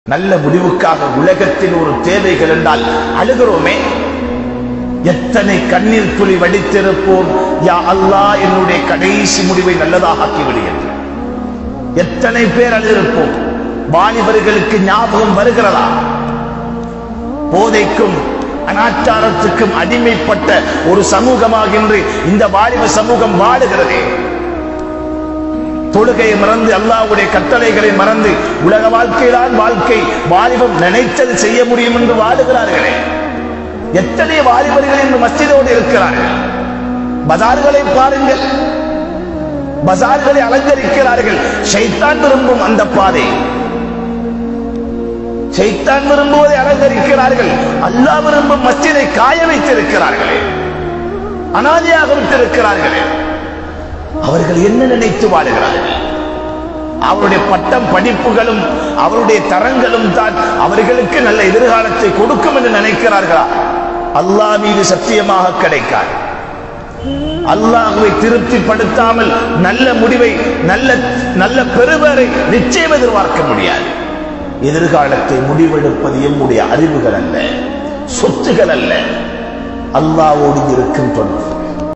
நல்ல முடிவுக்காக உலகத்தில் ஒரு தேவைகள் என்றால் அழுகிறோமே எத்தனை கண்ணீர் துளி வடித்திருப்போம் யா அல்லாஹ் என்னுடைய கடைசி முடிவை நல்லதாக ஆக்கிவிடு என்று எத்தனை பேர் அழுதிருப்போம் வாலிபர்களுக்கு ஞாபகம் வருகிறதா போதைக்கும் அனாச்சாரத்துக்கும் அடிமைப்பட்ட ஒரு சமூகமாக இன்று இந்த வாலிப சமூகம் வாழுகிறதே தொழுகையை மறந்து அல்லாஹ்வுடைய கட்டளைகளை மறந்து உலக வாழ்க்கையிலான் வாழ்க்கை வாலிபம் நினைத்தது செய்ய முடியும் என்று வாழுகிறார்களே எத்தனை வாலிபர்கள் இன்று மஸ்ஜிதோடு இருக்கிறார்கள் பஜார்களை பாருங்கள் பஜார்களை அலங்கரிக்கிறார்கள் ஷைத்தான் விரும்பும் அந்த பாதை ஷைத்தான் விரும்புவதை அலங்கரிக்கிறார்கள் அல்லாஹ் விரும்பும் மஸ்ஜிதை காய வைத்திருக்கிறார்களே அனாதையாக விட்டிருக்கிறார்களே அவர்கள் என்ன நினைத்து வாழுகிறார்கள் அவருடைய பட்டம் படிப்புகளும் அவருடைய தரங்களும் தான் அவர்களுக்கு நல்ல எதிர்காலத்தை கொடுக்கும் என்று நினைக்கிறார்களா அல்லாஹ் மீது சத்தியமாக கிடைக்காது அல்லாஹுவை திருப்திப்படுத்தாமல் நல்ல முடிவை நல்ல நல்ல பெறுவரை நிச்சயம் எதிர்பார்க்க முடியாது எதிர்காலத்தை முடிவெடுப்பது எம்முடைய அறிவுகள் அல்ல சொத்துகள் அல்ல அல்லாவோடு இருக்கும் தொடர்பு